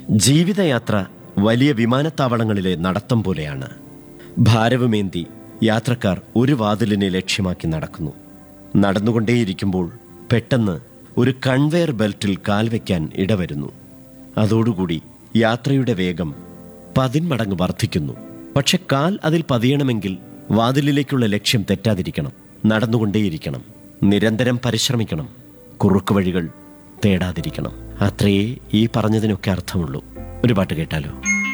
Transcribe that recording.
ജീവിതയാത്ര വലിയ വിമാനത്താവളങ്ങളിലെ നടത്തം പോലെയാണ് ഭാരവുമേന്തി യാത്രക്കാർ ഒരു വാതിലിനെ ലക്ഷ്യമാക്കി നടക്കുന്നു നടന്നുകൊണ്ടേയിരിക്കുമ്പോൾ പെട്ടെന്ന് ഒരു കൺവെയർ ബെൽറ്റിൽ കാൽ വയ്ക്കാൻ ഇടവരുന്നു അതോടുകൂടി യാത്രയുടെ വേഗം പതിന്മടങ്ങ് വർദ്ധിക്കുന്നു പക്ഷെ കാൽ അതിൽ പതിയണമെങ്കിൽ വാതിലിലേക്കുള്ള ലക്ഷ്യം തെറ്റാതിരിക്കണം നടന്നുകൊണ്ടേയിരിക്കണം നിരന്തരം പരിശ്രമിക്കണം കുറുക്ക് വഴികൾ തേടാതിരിക്കണം അത്രയേ ഈ പറഞ്ഞതിനൊക്കെ അർത്ഥമുള്ളൂ ഒരു പാട്ട് കേട്ടാലോ